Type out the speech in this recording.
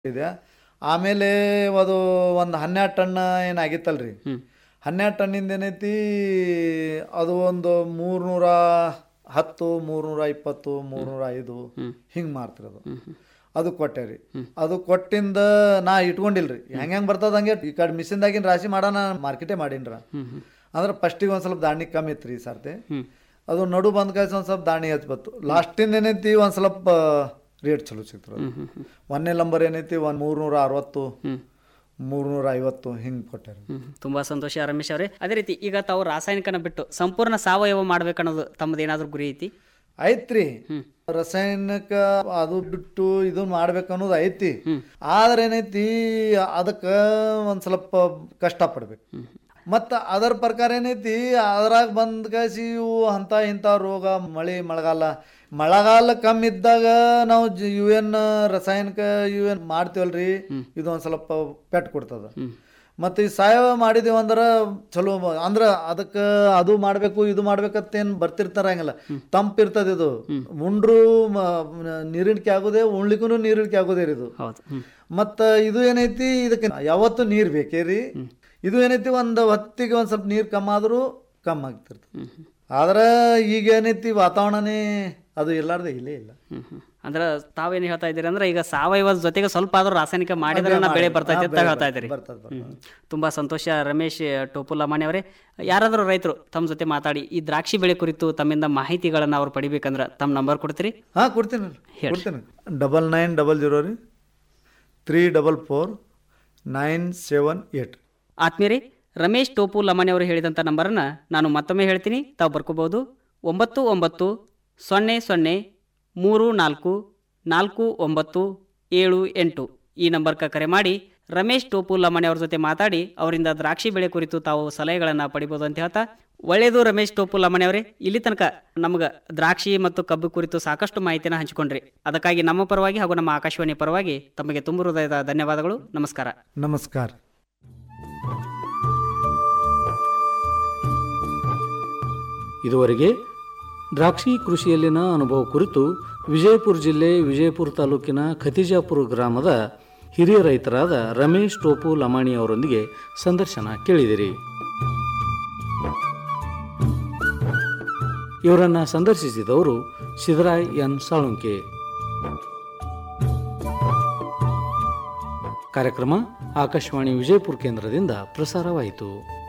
ಇದೆ ಆಮೇಲೆ ಅದು ಒಂದು ಹನ್ನೆರಡು ಟನ್ ಏನಾಗಿತ್ತಲ್ರಿ ಹನ್ನೆರಡು ಟನ್ನಿಂದ ಏನೈತಿ ಅದು ಒಂದು ಮೂರ್ನೂರ ಹತ್ತು ಮೂರ್ನೂರ ಇಪ್ಪತ್ತು ಮೂರ್ನೂರ ಐದು ಹಿಂಗೆ ಮಾರ್ತಿರೋದು ಅದು ಕೊಟ್ಟೆ ರೀ ಅದು ಕೊಟ್ಟಿಂದ ನಾ ಇಟ್ಕೊಂಡಿಲ್ರಿ ಹೆಂಗೆ ಹೆಂಗೆ ಬರ್ತದ ಹಂಗೆ ಈ ಕಡೆ ಮಿಷಿನ್ದಾಗಿನ ರಾಶಿ ಮಾಡೋಣ ಮಾರ್ಕೆಟೇ ಮಾಡೀನ್ರ ಅಂದ್ರೆ ಫಸ್ಟಿಗೆ ಒಂದು ಸ್ವಲ್ಪ ದಾಣಿ ಕಮ್ಮಿ ಇತ್ತು ರೀ ಈ ಸರ್ತಿ ಅದು ನಡು ಬಂದ್ ಕಾಯ್ಸಿ ಒಂದು ಸ್ವಲ್ಪ ದಾಣಿ ಹಚ್ಚಿ ಬತ್ತು ಲಾಸ್ಟಿಂದ ಏನೈತಿ ಒಂದು ಸ್ವಲ್ಪ ರೇಟ್ ಚಲೋ ಸಿಗ್ತದೆ ಒಂದನೇ ನಂಬರ್ ಏನೈತಿ ಒಂದು ಮೂರ್ನೂರ ಅರವತ್ತು ಮೂರ್ನೂರ ಐವತ್ತು ಹಿಂಗೆ ಕೊಟ್ಟಾರೆ ಹ್ಮ್. ತುಂಬಾ ಸಂತೋಷ ರಮೇಶ್ ಅವರೇ ಅದೇ ರೀತಿ ಈಗ ತಾವು ರಾಸಾಯನಿಕನ ಬಿಟ್ಟು ಸಂಪೂರ್ಣ ಸಾವಯವ ಮಾಡ್ಬೇಕನ್ನೋದು ತಮ್ಮದೇನಾದ್ರೂ ಗುರಿ ಐತಿ ಐತ್ರಿ ರಾಸಾಯನಿಕ ಅದು ಬಿಟ್ಟು ಇದು ಮಾಡ್ಬೇಕು ಅನ್ನೋದು ಐತಿ ಆದ್ರೆ ಏನೈತಿ ಅದಕ್ಕೆ ಒಂದು ಸ್ವಲ್ಪ ಕಷ್ಟ ಪಡ್ಬೇಕು ಮತ್ತು ಅದರ ಪ್ರಕಾರ ಏನೈತಿ ಅದ್ರಾಗ ಬಂದ್ ಕಾಸಿ ಇವು ಅಂತ ಇಂಥ ರೋಗ ಮಳೆ ಮಳೆಗಾಲ ಮಳೆಗಾಲ ಕಮ್ಮಿ ಇದ್ದಾಗ ನಾವು ಯು ಎನ್ ರಾಸಾಯನಿಕ ಯು ಎನ್ ಮಾಡ್ತೀವಲ್ರಿ ಇದು ಒಂದು ಸ್ವಲ್ಪ ಪೆಟ್ಟು ಕೊಡ್ತದ ಮತ್ತು ಈ ಸಾವಯವ ಮಾಡಿದೀವಿ ಅಂದ್ರೆ ಚಲೋ ಮ- ಅಂದ್ರೆ ಅದಕ್ಕೆ ಅದು ಮಾಡಬೇಕು ಇದು ಮಾಡ್ಬೇಕಂತೇನು ಬರ್ತಿರ್ತಾರಂಗಿಲ್ಲ ತಂಪಿರ್ತದೆ ಇದು ಉಂಡ್ರು ಮ- ನೀರಿಣಿಕೆ ಆಗೋದೇ ಉಣ್ಲಿಕ್ಕೂ ನೀರಿಣಿಕೆ ಆಗೋದೇ ರೀ ಇದು ಹೌದು ಹ್ಮ್. ಮತ್ತು ಇದು ಏನೈತಿ ಇದಕ್ಕೆ ಯಾವತ್ತು ನೀರು ಬೇಕೇ ರೀ ಇದು ಏನೈತಿ ಒಂದು ಹೊತ್ತಿಗೆ ಒಂದು ಸ್ವಲ್ಪ ನೀರು ಕಮ್ಮಿ ಆದರೂ ಕಮ್ಮಿ ಆಗ್ತಿರ್ತದೆ ಆದ್ರೆ ಈಗ ಏನೈತಿ ವಾತಾವರಣನೇ ಅದು ಇಲ್ಲಾರ್ದೆ ಇಲ್ಲೇ ಇಲ್ಲ ಹ್ಮ್ ಹ್ಮ್. ಅಂದ್ರೆ ತಾವೇನು ಹೇಳ್ತಾ ಇದ್ದೀರಿ ಅಂದ್ರೆ ಈಗ ಸಾವಯವದ ಜೊತೆಗೆ ಸ್ವಲ್ಪ ಆದ್ರೂ ರಾಸಾಯನಿಕ ಮಾಡಿದ್ರೆ ಬೆಳೆ ಬರ್ತೈತೆ ಅಂತ ಹೇಳ್ತಾ ಇದ್ದೀರಿ ಬರ್ತದೆ ಬರ್ತದೆ ಹ್ಮ್. ತುಂಬಾ ಸಂತೋಷ ರಮೇಶ್ ಟೋಪು ಲಮಾಣಿ ಅವರೇ ಯಾರಾದರೂ ರೈತರು ತಮ್ಮ ಜೊತೆ ಮಾತಾಡಿ ಈ ದ್ರಾಕ್ಷಿ ಬೆಳೆ ಕುರಿತು ತಮ್ಮಿಂದ ಮಾಹಿತಿಗಳನ್ನ ಅವ್ರು ಪಡಿಬೇಕಂದ್ರೆ ತಮ್ಮ ನಂಬರ್ ಕೊಡ್ತೀರಿ ಹಾಂ ಕೊಡ್ತೀನಿ ಕೊಡ್ತೀನಿ ಡಬಲ್ ನೈನ್ ಡಬಲ್ ಜೀರೋ ರೀ three double four nine seven eight ಆತ್ಮೀಯರೇ ರಮೇಶ್ ಟೋಪು ಲಮಾಣಿ ಅವರು ಹೇಳಿದಂಥ ನಂಬರನ್ನು ನಾನು ಮತ್ತೊಮ್ಮೆ ಹೇಳ್ತೀನಿ ತಾವು ಬರ್ಕೋಬಹುದು ಒಂಬತ್ತು ಒಂಬತ್ತು ಸೊನ್ನೆ ಸೊನ್ನೆ ಮೂರು ನಾಲ್ಕು ನಾಲ್ಕು ಒಂಬತ್ತು ಏಳು ಎಂಟು ಈ ನಂಬರ್ಗೆ ಕರೆ ಮಾಡಿ ರಮೇಶ್ ಟೋಪು ಲಮಾಣಿ ಅವ್ರ ಜೊತೆ ಮಾತಾಡಿ ಅವರಿಂದ ದ್ರಾಕ್ಷಿ ಬೆಳೆ ಕುರಿತು ತಾವು ಸಲಹೆಗಳನ್ನು ಪಡಿಬೋದು ಅಂತ ಹೇಳ್ತಾ ಒಳ್ಳೆಯದು ರಮೇಶ್ ಟೋಪು ಲಮಾಣಿ ಅವರೇ ಇಲ್ಲಿ ತನಕ ನಮ್ಗೆ ದ್ರಾಕ್ಷಿ ಮತ್ತು ಕಬ್ಬು ಕುರಿತು ಸಾಕಷ್ಟು ಮಾಹಿತಿನ ಹಂಚಿಕೊಂಡ್ರಿ ಅದಕ್ಕಾಗಿ ನಮ್ಮ ಪರವಾಗಿ ಹಾಗೂ ನಮ್ಮ ಆಕಾಶವಾಣಿ ಪರವಾಗಿ ತಮಗೆ ತುಂಬ ಹೃದಯದ ಧನ್ಯವಾದಗಳು ನಮಸ್ಕಾರ ನಮಸ್ಕಾರ ಇದುವರೆಗೆ ದ್ರಾಕ್ಷಿ ಕೃಷಿಯಲ್ಲಿನ ಅನುಭವ ಕುರಿತು ವಿಜಯಪುರ ಜಿಲ್ಲೆ ವಿಜಯಪುರ ತಾಲೂಕಿನ ಖತಿಜಾಪುರ ಗ್ರಾಮದ ಹಿರಿಯ ರೈತರಾದ ರಮೇಶ್ ಟೋಪು ಲಮಾಣಿ ಅವರೊಂದಿಗೆ ಸಂದರ್ಶನ ಕೇಳಿದಿರಿ ಇವರನ್ನು ಸಂದರ್ಶಿಸಿದವರು ಸಿದ್ದರಾಯ್ ಎನ್ ಸಾಳುಂಕೆ ಕಾರ್ಯಕ್ರಮ ಆಕಾಶವಾಣಿ ವಿಜಯಪುರ ಕೇಂದ್ರದಿಂದ ಪ್ರಸಾರವಾಯಿತು